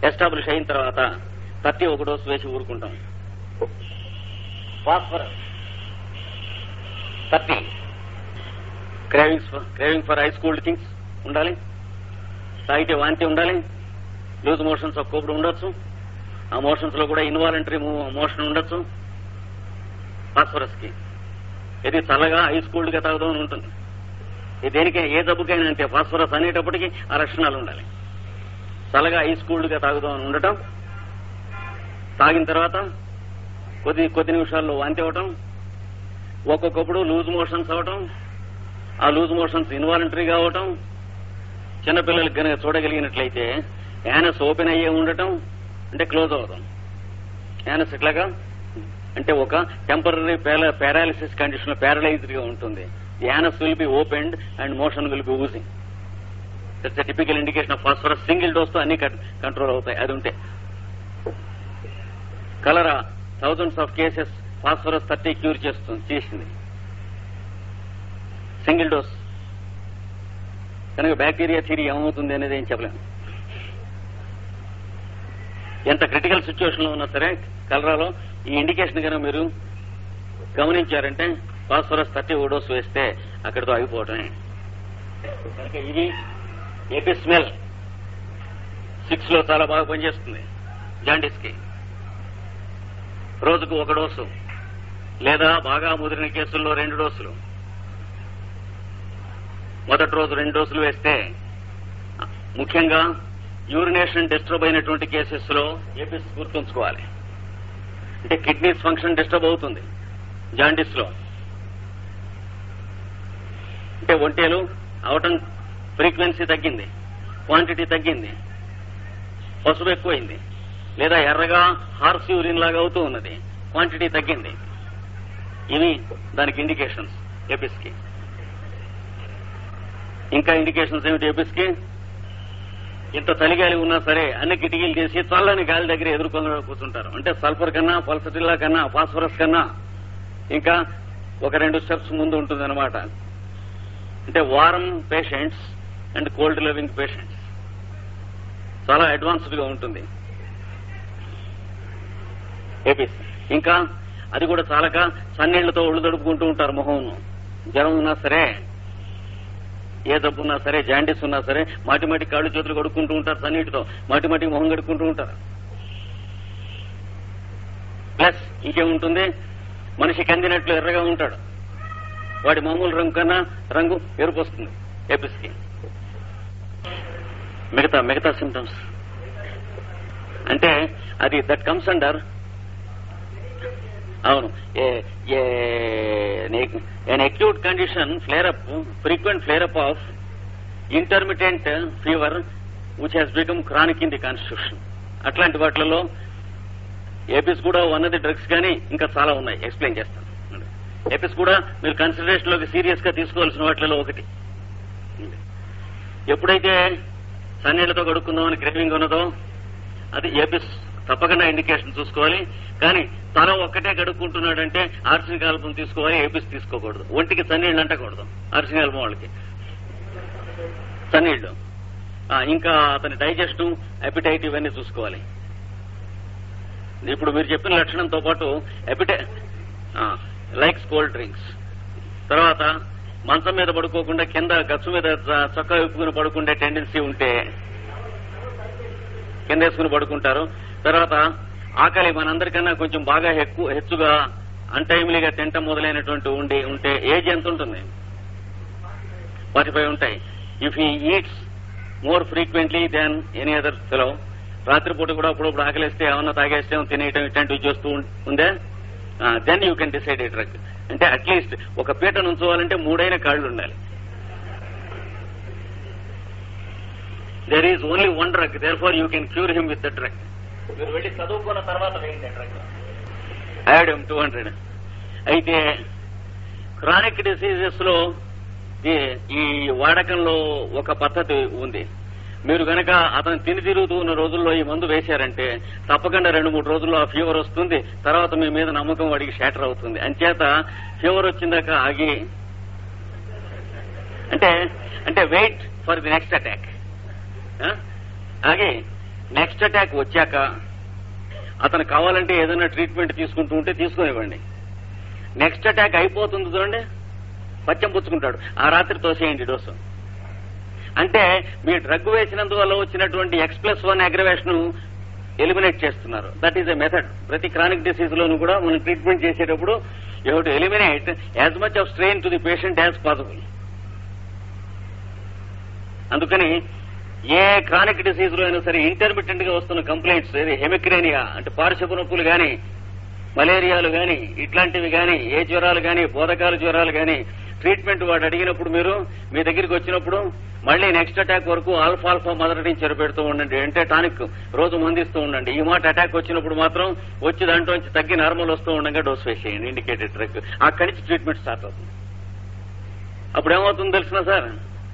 Establish అయిన తర్వాత thirty ఒక డోసు వేసి ఊరుకుంటాం phosphorus thirty cravings craving for ice cooled things ఉండాలి తాగితే వాంతి ఉండాలి లూజ్ మోషన్స్ ఒక్కొక్కడు ఉండొచ్చు ఆ మోషన్స్ లో కూడా ఇన్వాలంటరీ మోషన్ ఉండొచ్చు ఫాస్ఫరస్ కి ఇది చల్లగా ఐస్ కూల్డ్ గా తాగుదామని ఉంటుంది ఇది దేనికి ఏ జబ్బుకైనా అంతే ఫాస్ఫరస్ అనేటప్పటికీ ఆ లక్షణాలు ఉండాలి చల్లగా ఐస్ కూల్డ్ గా తాగుదామని ఉండటం తాగిన తర్వాత కొద్ది కొద్ది నిమిషాల్లో వాంతి అవటం ఒక్కొక్కప్పుడు లూజ్ మోషన్స్ అవటం ఆ లూజ్ మోషన్స్ ఇన్వాలంటరీగా అవటం చిన్నపిల్లలకి కనుక చూడగలిగినట్లయితే యానస్ ఓపెన్ అయ్యే ఉండటం అంటే క్లోజ్ అవడం యానస్ ఇట్లాగా అంటే ఒక టెంపరీ పారాలిసిస్ కండిషన్ లో పారలైజ్డ్ గా ఉంటుంది anus will be opened and motion will be oozing that's typical indication of phosphorus single dose తో అన్ని కంట్రోల్ అవుతాయి అది ఉంటే cholera thousands of cases phosphorus thirty cure చేస్తుంది చేసింది సింగిల్ డోస్ కనుక బ్యాక్టీరియా థిరీ ఏమవుతుంది అనేది ఏం చెప్పలేము ఎంత క్రిటికల్ సిచ్యువేషన్ లో ఉన్నా సరే కలరాలో ఈ ఇండికేషన్ కనుక మీరు గమనించారంటే ఫాస్ఫరస్ థర్టీ ఓ డోస్ వేస్తే అక్కడితో ఆగిపోవటమే కనుక ఇది ఏపీ స్మెల్ సిక్స్ లో చాలా బాగా పనిచేస్తుంది జాండీస్ కి రోజుకు ఒక డోసు లేదా బాగా ముదిరిన కేసుల్లో రెండు డోసులు మొదటి రోజు రెండు డోసులు వేస్తే ముఖ్యంగా యూరినేషన్ డిస్టర్బ్ అయినటువంటి కేసెస్ లో ఏపీస్ గుర్తుంచుకోవాలి అంటే కిడ్నీస్ ఫంక్షన్ డిస్టర్బ్ అవుతుంది జాండీస్ లో అంటే ఒంటేలు అవటం ఫ్రీక్వెన్సీ తగ్గింది క్వాంటిటీ తగ్గింది పసుపు ఎక్కువైంది లేదా ఎర్రగా హార్స్ యూరిన్ లాగా అవుతూ ఉన్నది క్వాంటిటీ తగ్గింది ఇవి దానికి ఇండికేషన్స్ ఏపీస్ కి ఇంకా ఇండికేషన్స్ ఏమిటి ఏపీస్ కి ఇంత చలిగాలి ఉన్నా సరే అన్ని కిటికీలు తీసి చల్లని గాలి దగ్గర ఎదుర్కొని కూర్చుంటారు అంటే సల్ఫర్ కన్నా పల్సటిల్లా కన్నా ఫాస్ఫరస్ కన్నా ఇంకా ఒక రెండు స్టెప్స్ ముందు ఉంటుంది అనమాట అంటే వారం patients and cold living patients చాలా అడ్వాన్స్డ్ గా ఉంటుంది ఏపీస్ ఇంకా అది కూడా చాలక సన్నీళ్లతో ఒళ్ళు తడుపుకుంటూ ఉంటారు మొహం జ్వరం ఉన్నా సరే ఏ జబ్బు ఉన్నా సరే జాండీస్ ఉన్నా సరే మాటి మాటి కాళ్ళు చేతులు కడుక్కుంటూ ఉంటారు సన్నీటితో మాటి మాటికి మొహం కడుక్కుంటూ ఉంటారు ప్లస్ ఇంకేముంటుంది మనిషి కందినట్లు ఎర్రగా ఉంటాడు వాడి మామూలు రంగు కన్నా రంగు ఎరుపు వస్తుంది ఏపిస్కి మిగతా మిగతా సిమ్టమ్స్ అంటే అది దట్ కమ్స్ అండర్ అవును an acute condition flare up frequent flare up of intermittent fever which has become chronic in the constitution అట్లాంటి వాటిలలో ఏపీస్ కూడా వన్ ఆఫ్ ది డ్రగ్స్ కానీ ఇంకా చాలా ఉన్నాయి ఎక్స్ప్లెయిన్ చేస్తాను ఏపీస్ కూడా మీరు కన్సిడరేషన్ లోకి సీరియస్ గా తీసుకోవాల్సిన వాటిలో ఒకటి ఎప్పుడైతే సన్నీళ్లతో కడుక్కుందామని క్రేవింగ్ ఉన్నదో అది ఏపీస్ తప్పకుండా ఇండికేషన్ చూసుకోవాలి కానీ తల ఒక్కటే గడుక్కుంటున్నాడంటే ఆర్సినిక్ ఆల్బం తీసుకోవాలి ఏపీస్ తీసుకోకూడదు ఒంటికి చన్నీళ్ళు అంటకూడదు ఆర్సినిక్ ఆల్బం వాళ్ళకి చన్నీళ్లు ఆ, ఇంకా అతని డైజెస్ట్ అపిటైట్ ఇవన్నీ చూసుకోవాలి ఇప్పుడు మీరు చెప్పిన లక్షణంతో పాటు ఎపిటై లైక్స్ కోల్డ్ డ్రింక్స్ తర్వాత మంచం మీద పడుకోకుండా కింద గచ్చు మీద చ- చొక్కా విప్పుకుని పడుకుండే టెండెన్సీ ఉంటే కింద వేసుకుని పడుకుంటారు తర్వాత ఆకలి మనందరికన్నా కొంచెం బాగా ఎక్కువ హెచ్చుగా అన్టైమ్లీగా తింటం మొదలైనటువంటి ఉండి ఉంటే ఏజ్ ఎంత ఉంటుంది ఫార్టీ ఫైవ్ ఉంటాయి if he eats more frequently than any other fellow రాత్రిపూట కూడా అప్పుడప్పుడు ఆకలిస్తే ఏమన్నా తాగేస్తే తినేయటం ఇట్లాంటివి చేస్తూ ఉం- ఉందే then you can decide a drug అంటే అట్లీస్ట్ ఒక పీట నుంచోవాలంటే మూడైన కాళ్ళు ఉండాలి there is only one drug therefore you can cure him with the drug మీరు వెళ్ళి చదువుకున్న తర్వాత వేయండి డ్రగ్ యాడమ్ టూ హండ్రెడ్ అయితే క్రానిక్ డిసీజెస్ లో ఈ- ఈ వాడకంలో ఒక పద్ధతి ఉంది మీరు గనక అతను తిని తిరుగుతూ ఉన్న రోజుల్లో ఈ మందు వేశారంటే తప్పకుండా రెండు మూడు రోజుల్లో ఆ ఫీవర్ వస్తుంది తర్వాత మీ మీద నమ్మకం వాడికి షాటర్ అవుతుంది అంచేత ఫీవర్ వచ్చిందాక ఆగి అంటే అంటే wait for the next attack ఆగి నెక్స్ట్ అటాక్ వచ్చాక అతను కావాలంటే ఏదైనా ట్రీట్మెంట్ తీసుకుంటూ ఉంటే తీసుకునివ్వండి నెక్స్ట్ అటాక్ అయిపోతుంది చూడండి పచ్చం పుచ్చుకుంటాడు ఆ రాత్రి తోసేయండి డోసు అంటే మీ డ్రగ్ వేసినందువల్ల వచ్చినటువంటి X plus one aggravation eliminate చేస్తున్నారు దట్ ఈస్ ఎ మెథడ్ ప్రతి క్రానిక్ డిసీజ్ లోను కూడా మనం ట్రీట్మెంట్ చేసేటప్పుడు you have to eliminate as much of strain to the patient as possible అందుకని ఏ క్రానిక్ డిసీజ్ లో అయినా సరే ఇంటర్మీడియట్ గా వస్తున్న కంప్లైంట్స్ ఏది హెమిక్రేనియా అంటే పార్శ్వపు నొప్పులు గాని మలేరియాలు గాని ఇట్లాంటివి గాని ఏ జ్వరాలు గాని బోధకాల జ్వరాలు గాని ట్రీట్మెంట్ వాడు అడిగినప్పుడు మీరు మీ దగ్గరికి వచ్చినప్పుడు మళ్ళీ నెక్స్ట్ అటాక్ వరకు ఆల్ఫా ఆల్ఫా మొదటి నుంచి చెరపెడుతూ ఉండండి అంటే టానిక్ రోజు మందిస్తూ ఉండండి ఈ మాట అటాక్ వచ్చినప్పుడు మాత్రం వచ్చి దాంట్లో నుంచి తగ్గి నార్మల్ వస్తూ ఉండగా డోస్ వేసేయండి ఇండికేటెడ్ డ్రగ్ అక్కడి నుంచి ట్రీట్మెంట్ స్టార్ట్ అవుతుంది అప్పుడు ఏమవుతుందో తెలిసిన సార్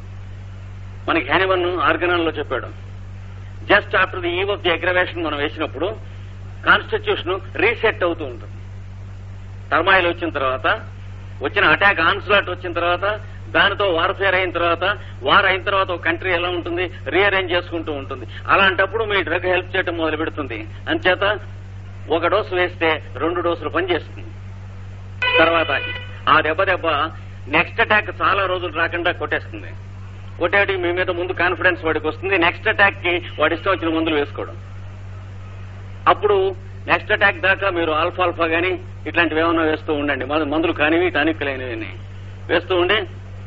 మనకి హ్యానివన్ ఆర్గనాల్లో చెప్పాడు just after the eve of the aggravation మనం వేసినప్పుడు కాన్స్టిట్యూషన్ రీసెట్ అవుతూ ఉంటుంది టర్మాయిల్ వచ్చిన తర్వాత వచ్చిన అటాక్ ఆన్స్లాట్ వచ్చిన తర్వాత దానితో వార్ఫేర్ అయిన తర్వాత వార్ అయిన తర్వాత ఒక కంట్రీ ఎలా ఉంటుంది రీఅరేంజ్ చేసుకుంటూ ఉంటుంది అలాంటప్పుడు మీ డ్రగ్ హెల్ప్ చేయడం మొదలు పెడుతుంది అంచేత ఒక డోసు వేస్తే రెండు డోసులు పనిచేస్తుంది తర్వాత ఆ దెబ్బ దెబ్బ నెక్స్ట్ అటాక్ చాలా రోజులు రాకుండా కొట్టేస్తుంది కొట్టేటికి మీ మీద ముందు కాన్ఫిడెన్స్ వాడికి వస్తుంది నెక్స్ట్ అటాక్ కి వాడి ఇష్టం వచ్చిన మందులు వేసుకోవడం అప్పుడు నెక్స్ట్ అటాక్ దాకా మీరు ఆల్ఫా ఆల్ఫా గాని ఇట్లాంటివి ఏమన్నా వేస్తూ ఉండండి మందు- మందులు కానివి టానిక్ లేనివి వేస్తూ ఉండి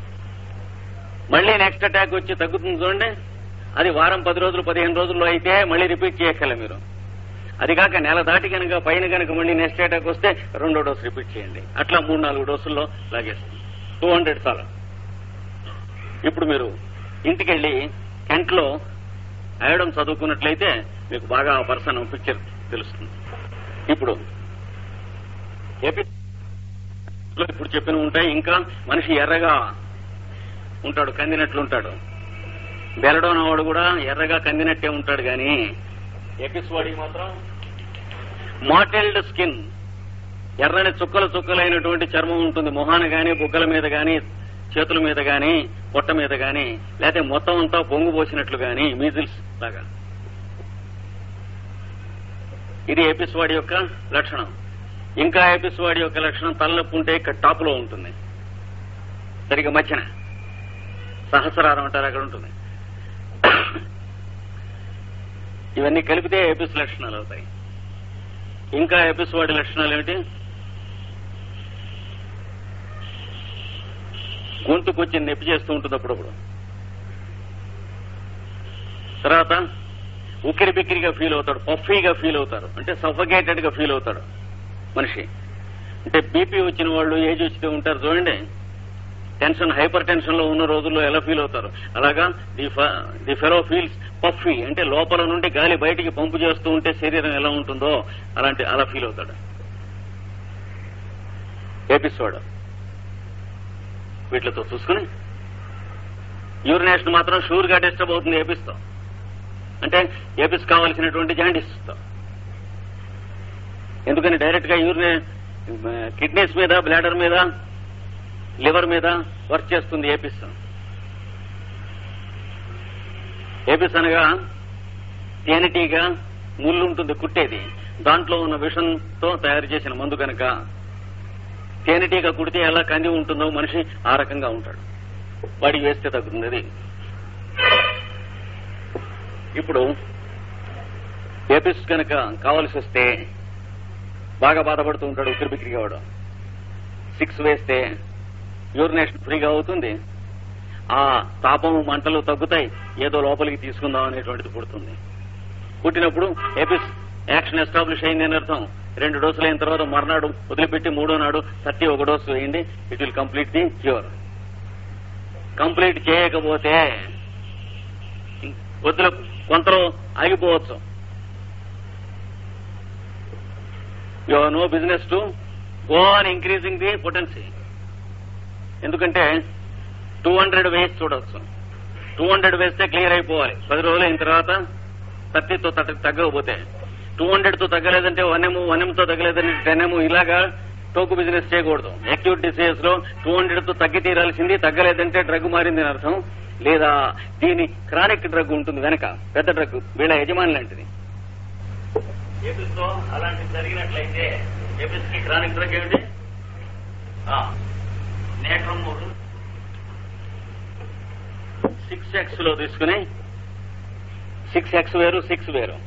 మళ్ళీ నెక్స్ట్ అటాక్ వచ్చి తగ్గుతుంది చూడండి అది వారం పది రోజులు పదిహేను రోజుల్లో అయితే మళ్ళీ రిపీట్ చేయక్కర్లే మీరు అది కాక నెల దాటి కనుక పైన కనుక మళ్ళీ నెక్స్ట్ అటాక్ వస్తే రెండో డోసు రిపీట్ చేయండి అట్లా మూడు నాలుగు డోసుల్లో లాగేస్తుంది టూ హండ్రెడ్ చాలా ఇప్పుడు మీరు ఇంటికెళ్ళి కెంట్లో అయడం చదువుకున్నట్లయితే మీకు బాగా ఆ పర్సన్ పిక్చర్ తెలుస్తుంది ఇప్పుడు ఏపీ లో ఇప్పుడు చెప్పిన ఉంటాయి ఇంకా మనిషి ఎర్రగా ఉంటాడు కందినట్లు ఉంటాడు బెలడోన్ వాడు కూడా ఎర్రగా కందినట్టే ఉంటాడు కానీ ఎపిస్ వాడికి మాత్రం మాటెల్డ్ స్కిన్ ఎర్రని చుక్కలు చుక్కలైనటువంటి చర్మం ఉంటుంది మొహాన గాని బుగ్గల మీద గాని చేతుల మీద గాని పొట్ట మీద గాని లేకపోతే మొత్తం అంతా పొంగు పోసినట్లు గాని మీజిల్స్ లాగా ఇది ఎపిస్వాడి యొక్క లక్షణం ఇంకా ఎపిస్వాడి యొక్క లక్షణం తలనొప్పి ఉంటే ఇక్కడ టాప్ లో ఉంటుంది సరిగ్గా మధ్యన సహస్రారం అంటారు అక్కడ ఉంటుంది ఇవన్నీ కలిపితే ఎపిస్ లక్షణాలు అవుతాయి ఇంకా ఎపిస్వాడి లక్షణాలు ఏమిటి గొంతుకు వచ్చి నొప్పి చేస్తూ ఉంటుంది అప్పుడప్పుడు తర్వాత ఉక్కిరి బిక్కిరిగా ఫీల్ అవుతాడు పఫీగా ఫీల్ అవుతారు అంటే సఫకేటెడ్ గా ఫీల్ అవుతాడు మనిషి అంటే బీపీ వచ్చిన వాళ్ళు ఏజ్ వచ్చితే ఉంటారు చూడండి టెన్షన్ హైపర్ టెన్షన్ లో ఉన్న రోజుల్లో ఎలా ఫీల్ అవుతారు అలాగా the the fellow feels puffy అంటే లోపల నుండి గాలి బయటికి పంపు చేస్తూ ఉంటే శరీరం ఎలా ఉంటుందో అలాంటి అలా ఫీల్ అవుతాడు ఎపిసోడ్ వీటితో చూసుకుని యూరినేషన్ మాత్రం షూర్ గా డిస్టర్బ్ అవుతుంది ఏపిస్తో అంటే ఏపిస్ కావాల్సినటువంటి జాండీస్ ఎందుకని డైరెక్ట్ గా యూరినే కిడ్నీస్ మీద బ్లాడర్ మీద లివర్ మీద వర్క్ చేస్తుంది ఏపిస్ ఏపిస్ అనగా తేనెటీగా ముళ్ళు ఉంటుంది కుట్టేది దాంట్లో ఉన్న విషంతో తయారు చేసిన మందు కనుక తేనెటీగ కుడితే ఎలా కంది ఉంటుందో మనిషి ఆ రకంగా ఉంటాడు వాడికి వేస్తే తగ్గుతుంది అది ఇప్పుడు ఏపిస్ కనుక కావాల్సి వస్తే బాగా బాధపడుతూ ఉంటాడు ఉక్కిరి బిక్కిరిగా వాడు సిక్స్ వేస్తే యూరినేషన్ ఫ్రీగా అవుతుంది ఆ తాపం మంటలు తగ్గుతాయి ఏదో లోపలికి తీసుకుందాం అనేటువంటిది పుడుతుంది పుట్టినప్పుడు ఎపిస్ యాక్షన్ ఎస్టాబ్లిష్ అయింది అని అర్థం రెండు డోసులు అయిన తర్వాత మర్నాడు వదిలిపెట్టి మూడో నాడు థర్టీ ఒక డోసు వేయండి it will complete the cure complete చేయకపోతే వదిలి కొంతలో ఆగిపోవచ్చు you no business to go on increasing the potency ఎందుకంటే టూ హండ్రెడ్ వేసి చూడవచ్చు టూ హండ్రెడ్ వేస్తే క్లియర్ అయిపోవాలి పది రోజులు అయిన తర్వాత థర్టీతో తగ్గకపోతే టూ హండ్రెడ్ తో తగ్గలేదంటే వన్ ఎమ్ వన్ ఎమ్ తో తగ్గలేదంటే టెన్ ఎమ్ ఇలాగా టోకు బిజినెస్ చేయకూడదు యాక్యూట్ డిసీజ్ లో టూ హండ్రెడ్ తో తగ్గి తీరాల్సింది తగ్గలేదంటే డ్రగ్ మారింది అని అర్థం లేదా దీని క్రానిక్ డ్రగ్ ఉంటుంది వెనక పెద్ద డ్రగ్ వీళ్ళ యజమాని లాంటిది ఏపిస్తో అలాంటిది జరిగినట్లయితే ఏపిస్ కి క్రానిక్ డ్రగ్ ఏమిటి నేట్రమూర్ సిక్స్ ఎక్స్ లో తీసుకుని సిక్స్ ఎక్స్ వేరు సిక్స్ వేరు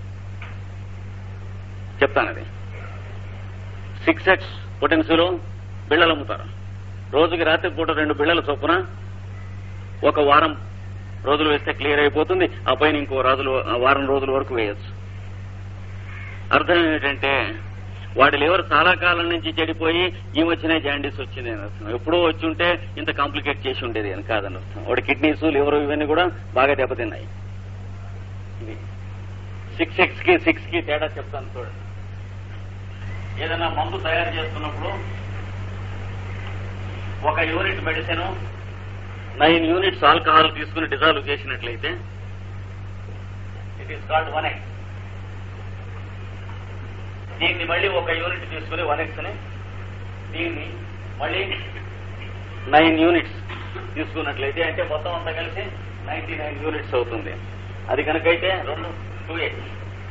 చెప్తాను అది సిక్స్ ఎక్స్ పొటెన్సీలో బిళ్ళలు అమ్ముతారు రోజుకి రాత్రి పూట రెండు బిళ్ళల చొప్పున ఒక వారం రోజులు వేస్తే క్లియర్ అయిపోతుంది ఆ పైన ఇంకో రోజులు వారం రోజుల వరకు వేయచ్చు అర్థం ఏమిటంటే వాడి లివర్ చాలా కాలం నుంచి చెడిపోయి ఈ వచ్చిన జాండీస్ వచ్చింది అని అర్థం ఎప్పుడో వచ్చి ఉంటే ఇంత కాంప్లికేట్ చేసి ఉండేది అని కాదని అర్థం వాడి కిడ్నీస్ లివర్ ఇవన్నీ కూడా బాగా దెబ్బతిన్నాయి ఇది సిక్స్ ఎక్స్ కి సిక్స్ కి తేడా చెప్తాను చూడండి ఏదైనా మందు తయారు చేస్తున్నప్పుడు ఒక unit medicine nine units alcohol తీసుకుని డిజాల్వ్ చేసినట్లయితే it is called one X దీన్ని మళ్ళీ ఒక యూనిట్ తీసుకుని వన్ ఎక్స్ ని దీన్ని మళ్ళీ నైన్ యూనిట్స్ తీసుకున్నట్లయితే అంటే మొత్తం అంతా కలిసి నైన్టీ నైన్ యూనిట్స్ అవుతుంది అది కనుకైతే రెండు టూ ఎక్స్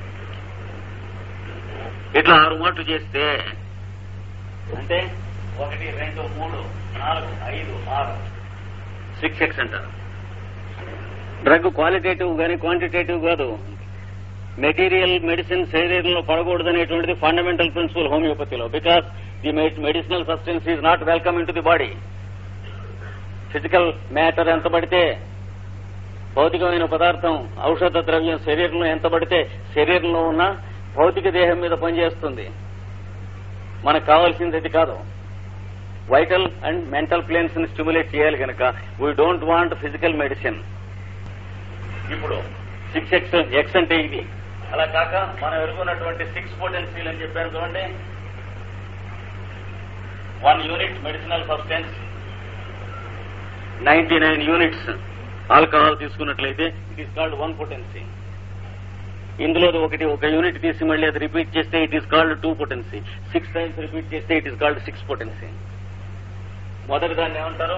ఇట్లా ఆరు మాటలు చేస్తే అంటే ఒకటి రెండు మూడు నాలుగు ఐదు ఆరు సిక్స్ ఎక్స్ అంటారు డ్రగ్ క్వాలిటేటివ్ కానీ క్వాంటిటేటివ్ కాదు మెటీరియల్ మెడిసిన్ శరీరంలో పడకూడదనేటువంటిది ఫండమెంటల్ ప్రిన్సిపల్ హోమియోపతిలో because the medicinal substance is not welcome in to the body physical matter ఎంత పడితే భౌతికమైన పదార్థం ఔషధ ద్రవ్యం శరీరంలో ఎంత పడితే శరీరంలో ఉన్న భౌతిక దేహం మీద పనిచేస్తుంది మనకు కావాల్సింది అది కాదు వైటల్ అండ్ మెంటల్ ప్లేన్స్ ని స్టిమ్యులేట్ చేయాలి కనుక we don't want physical medicine ఇప్పుడు సిక్స్ ఎక్స్ ఎక్స్ అంటే ఇది అలా కాక మనం ఎరుగున్నటువంటి సిక్స్ పొటెన్సీలు అని చెప్పాను చూడండి one unit medicinal substance ninety nine units alcohol తీసుకున్నట్లయితే it is called one potency ఇందులో ఒకటి ఒక యూనిట్ తీసి మళ్ళీ అది రిపీట్ చేస్తే it is called two potency six times repeat చేస్తే it is called six potency మొదటి దాన్ని ఏమంటారు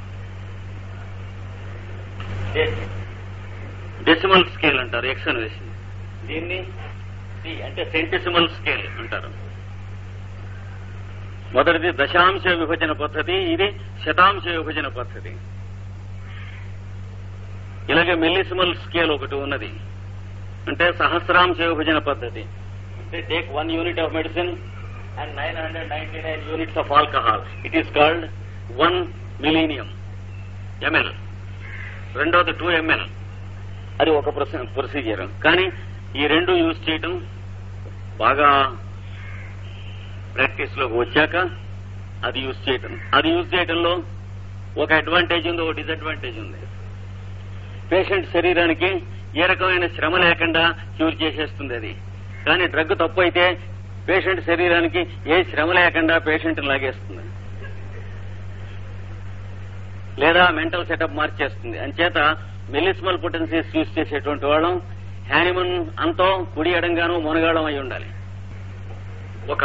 డెసిమల్ స్కేల్ అంటారు ఎక్స్ అని వేసింది దీన్ని సి అంటే సెంటిసిమల్ స్కేల్ అంటారు మొదటిది దశాంశ విభజన పద్ధతి ఇది శతాంశ విభజన పద్ధతి ఇలాగే మిల్లిసిమల్ స్కేల్ ఒకటి ఉన్నది అంటే సహస్రాంశ విభజన పద్ధతి అంటే take one unit of medicine and nine hundred ninety nine units of alcohol it is called one millennium ML రెండోది టూ ఎంఎల్ అది ఒక ప్రొసీజర్ కానీ ఈ రెండు యూజ్ చేయటం బాగా ప్రాక్టీస్ లోకి వచ్చాక అది యూజ్ చేయటం అది యూజ్ చేయటంలో ఒక అడ్వాంటేజ్ ఉంది ఒక డిసడ్వాంటేజ్ ఉంది పేషెంట్ శరీరానికి ఏ రకమైన శ్రమ లేకుండా క్యూర్ చేసేస్తుంది అది కానీ డ్రగ్ తప్పు అయితే పేషెంట్ శరీరానికి ఏ శ్రమ లేకుండా పేషెంట్ లాగేస్తుంది లేదా మెంటల్ సెటప్ మార్చేస్తుంది అంచేత మెలిస్మల్ పొటెన్సీస్ యూజ్ చేసేటువంటి వాళ్ళం హ్యానిమన్ అంతో కుడి ఎడంగాను మునగాడం అయి ఉండాలి ఒక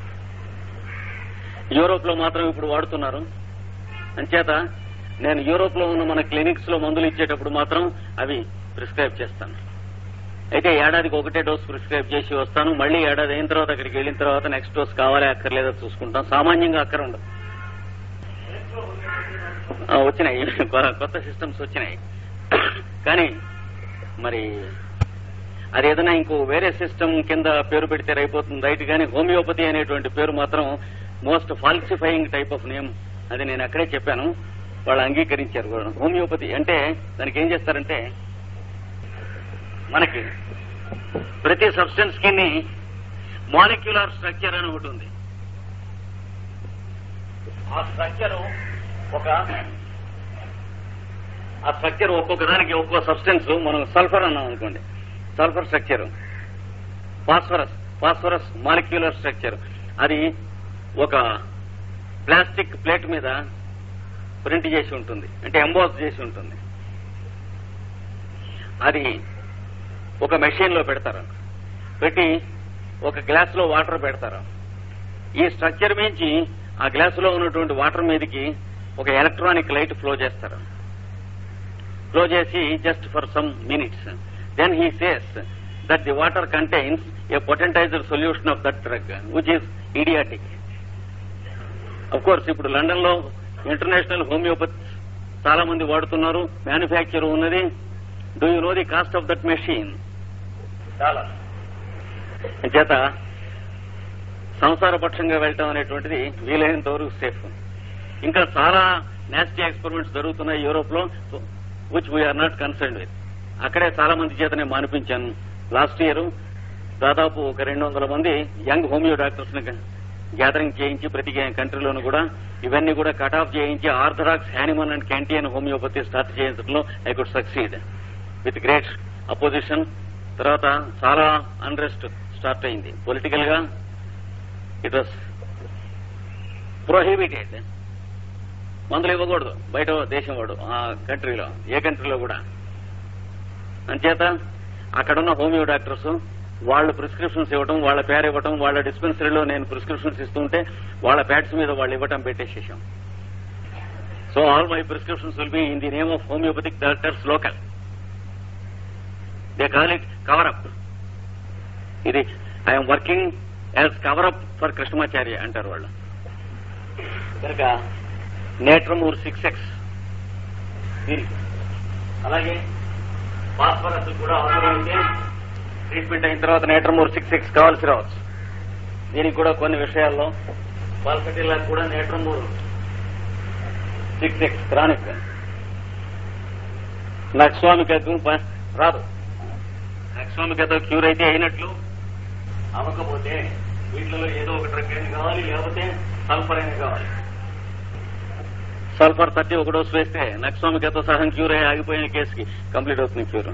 యూరోప్ లో మాత్రం ఇప్పుడు వాడుతున్నారు అంచేత నేను యూరోప్ లో ఉన్న మన క్లినిక్స్ లో మందులు ఇచ్చేటప్పుడు మాత్రం అవి ప్రిస్క్రైబ్ చేస్తాను అయితే ఏడాదికి ఒకటే డోస్ ప్రిస్క్రైబ్ చేసి వస్తాను మళ్ళీ ఏడాది అయిన తర్వాత అక్కడికి వెళ్ళిన తర్వాత నెక్స్ట్ డోస్ కావాలా అక్కర్లేదో చూసుకుంటాం సామాన్యంగా అక్కర ఉండదు ఆ, వచ్చినాయి కొ- కొత్త సిస్టమ్స్ వచ్చినాయి కానీ మరి అది ఏదైనా ఇంకో వేరే సిస్టమ్ కింద పేరు పెడితే అయిపోతుంది రైట్ కానీ హోమియోపతి అనేటువంటి పేరు మాత్రం most falsifying type of name అది నేను అక్కడే చెప్పాను వాళ్ళు అంగీకరించారు కూడా. హోమియోపతి అంటే దానికి ఏం చేస్తారంటే మనకి ప్రతి సబ్స్టెన్స్ కి మాలిక్యులర్ స్ట్రక్చర్ అని ఒకటి ఉంది ఆ స్ట్రక్చర్ ఒక ఆ స్ట్రక్చర్ ఒక్కొక్క దానికి ఒక్కో సబ్స్టెన్స్ మనం సల్ఫర్ అన్నాం అనుకోండి sulphur structure phosphorus phosphorus molecular structure అది ఒక ప్లాస్టిక్ ప్లేట్ మీద ప్రింట్ చేసి ఉంటుంది అంటే ఎంబోస్ చేసి ఉంటుంది అది ఒక మెషిన్ లో పెడతారు పెట్టి ఒక గ్లాస్ లో వాటర్ పెడతారు ఈ స్ట్రక్చర్ మించి ఆ గ్లాస్ లో ఉన్నటువంటి వాటర్ మీదకి ఒక ఎలక్ట్రానిక్ లైట్ ఫ్లో చేస్తారు క్లోజ్ చేసి just for some minutes then he says that the water contains a potentizer solution of that drug which is idiotic of course ఇప్పుడు లండన్ లో ఇంటర్నేషనల్ హోమియోపతి చాలా మంది వాడుతున్నారు మ్యానుఫ్యాక్చర్ ఉన్నది do you know the cost of that machine చాలా చేత సంసారపక్షంగా వెళ్ళటం అనేటువంటిది వీలైనంత వరకు సేఫ్ ఇంకా చాలా నాస్టీ ఎక్స్పెరిమెంట్స్ జరుగుతున్నాయి యూరోప్ లో which we're not concern with అక్కడే చాలా మంది చేత నేను మానిపించాను లాస్ట్ ఇయర్ దాదాపు ఒక రెండు వందల మంది యంగ్ హోమియో డాక్టర్స్ ని గ్యాదరింగ్ చేయించి ప్రతి కంట్రీలోనూ కూడా ఇవన్నీ కూడా కట్ ఆఫ్ చేయించి orthodox Hahnemann and Kentian homeopathy start చేయించడంలో I could succeed with great opposition తర్వాత చాలా అన్రెస్ట్ స్టార్ట్ అయింది పొలిటికల్ గా ఇట్ వాస్ ప్రొహిబిటెడ్ మందులు ఇవ్వకూడదు బయట దేశం వాడు ఆ కంట్రీలో ఏ కంట్రీలో కూడా అంచేత అక్కడున్న హోమియో డాక్టర్స్ వాళ్ళ ప్రిస్క్రిప్షన్స్ ఇవ్వటం వాళ్ళ పేరు ఇవ్వటం వాళ్ళ డిస్పెన్సరీలో నేను ప్రిస్క్రిప్షన్స్ ఇస్తుంటే వాళ్ళ ప్యాడ్స్ మీద వాళ్ళు ఇవ్వటం పెట్టేసేసాం so all my prescriptions will be in the name of homeopathic doctors local they call it cover up ఇది I'm working as cover up for Krishnamacharya అంటారు వాళ్ళు కనుక నేట్రమూర్ సిక్స్ ఎక్స్ దీనికి అలాగే ఫాస్ఫరస్ కూడా అవసరమైతే ట్రీట్మెంట్ అయిన తర్వాత నేట్రమూర్ సిక్స్ ఎక్స్ కావాల్సి రావచ్చు దీనికి కూడా కొన్ని విషయాల్లో పాల్కటిల్లా కూడా నేట్రమూర్ సిక్స్ ఎక్స్ క్రానిక్ నక్స్వామికకు ప- రాదు నక్స్వామికతో క్యూర్ అయితే అయినట్లు అవ్వకపోతే వీటిలో ఏదో ఒక డ్రగ్ అయినా కావాలి లేకపోతే సల్ఫర్ అయినా కావాలి సల్ఫర్ థర్టీ ఒక డోస్ వేస్తే నక్స్వామికతో సహం క్యూర్ అయ్యి ఆగిపోయిన కేసుకి కంప్లీట్ అవుతుంది క్యూర్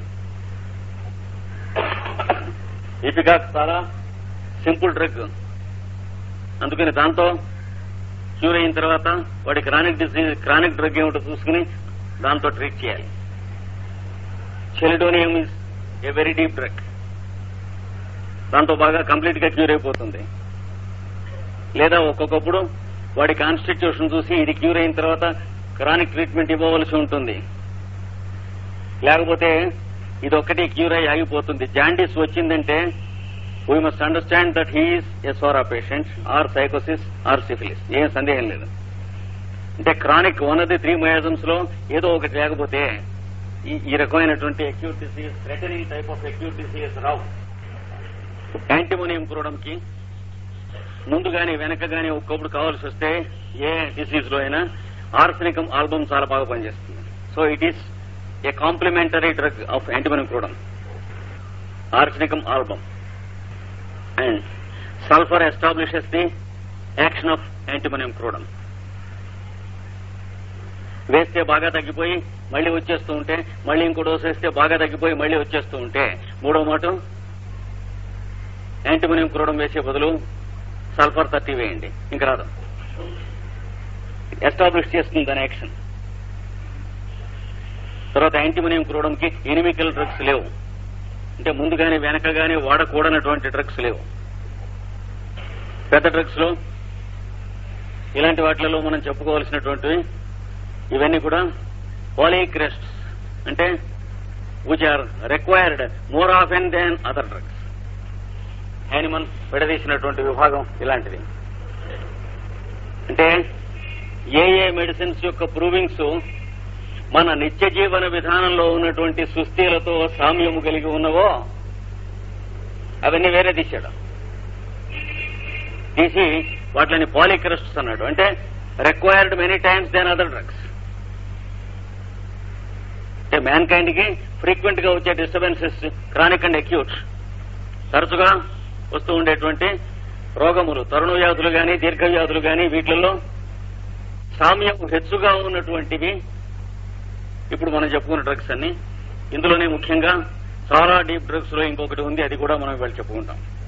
ఇపికాక్ చాలా సింపుల్ డ్రగ్ అందుకని దాంతో క్యూర్ అయిన తర్వాత వాడి క్రానిక్ డిసీజ్ క్రానిక్ డ్రగ్ ఏమిటో చూసుకుని దాంతో ట్రీట్ చేయాలి chelidonium is a very deep drug దాంతో బాగా కంప్లీట్ గా క్యూర్ అయిపోతుంది లేదా ఒక్కొక్కప్పుడు వాడి కాన్స్టిట్యూషన్ చూసి ఇది క్యూర్ అయిన తర్వాత క్రానిక్ ట్రీట్మెంట్ ఇవ్వవలసి ఉంటుంది లేకపోతే ఇది ఒక్కటి క్యూర్ అయి ఆగిపోతుంది జాండీస్ వచ్చిందంటే we must understand that he is a psora patient or sycosis or syphilis ఏం సందేహం లేదు అంటే chronic one of the three miasms లో ఏదో ఒకటి లేకపోతే ఈ- ఈ రకమైనటువంటి acute disease threatening type of acute disease రావు యాంటీమోనియం కి ముందు గాని వెనక గాని ఒక్కొప్పుడు కావాల్సి వస్తే ఏ డిసీజ్ లో అయినా ఆర్సనికం ఆల్బమ్ చాలా బాగా పనిచేస్తుంది so it is a complementary drug of antimonium crudum arsenicum album and sulphur establishes the action of antimonium crudum వేస్తే బాగా తగ్గిపోయి మళ్ళీ వచ్చేస్తూ ఉంటే మళ్ళీ ఇంకో డోస్ వేస్తే బాగా తగ్గిపోయి మళ్ళీ వచ్చేస్తూ ఉంటే మూడో మాట యాంటీమోనియం క్రోడం వేసే బదులు సల్ఫర్ థర్టీ వేయండి ఇంక రాదు ఎస్టాబ్లిష్ చేస్తుంది దాని యాక్షన్ తర్వాత యాంటీమోనియం క్రోడంకి ఎనిమికల్ డ్రగ్స్ లేవు అంటే ముందు గాని వెనక గాని వాడకూడనటువంటి డ్రగ్స్ లేవు పెద్ద డ్రగ్స్ లో ఇలాంటి వాటిలలో మనం చెప్పుకోవాల్సినటువంటివి ఇవన్నీ కూడా పాలీక్రెస్ట్ అంటే which are required more often than other drugs animal విడదీసినటువంటి విభాగం ఇలాంటిది అంటే ఏ ఏ మెడిసిన్స్ యొక్క ప్రూవింగ్స్ మన నిత్య జీవన విధానంలో ఉన్నటువంటి సుస్థిలతో సామ్యము కలిగి ఉన్నవో అవన్నీ వేరే తీశాడు తీసి వాటిని పాలిక్రెస్ట్స్ అన్నాడు అంటే required many times then other drugs అంటే మ్యాన్ కైండ్ కి ఫ్రీక్వెంట్ గా వచ్చే డిస్టర్బెన్సెస్ క్రానిక్ అండ్ అక్యూట్ తరచుగా వస్తూ ఉండేటువంటి రోగములు తరుణ వ్యాధులు గాని దీర్ఘ వ్యాధులు గాని వీటిల్లో సామ్యం హెచ్చుగా ఉన్నటువంటివి ఇప్పుడు మనం చెప్పుకున్న డ్రగ్స్ అన్ని ఇందులోనే ముఖ్యంగా చాలా డీప్ డ్రగ్స్ లో ఇంకొకటి ఉంది అది కూడా మనం ఇవాళ చెప్పుకుంటాం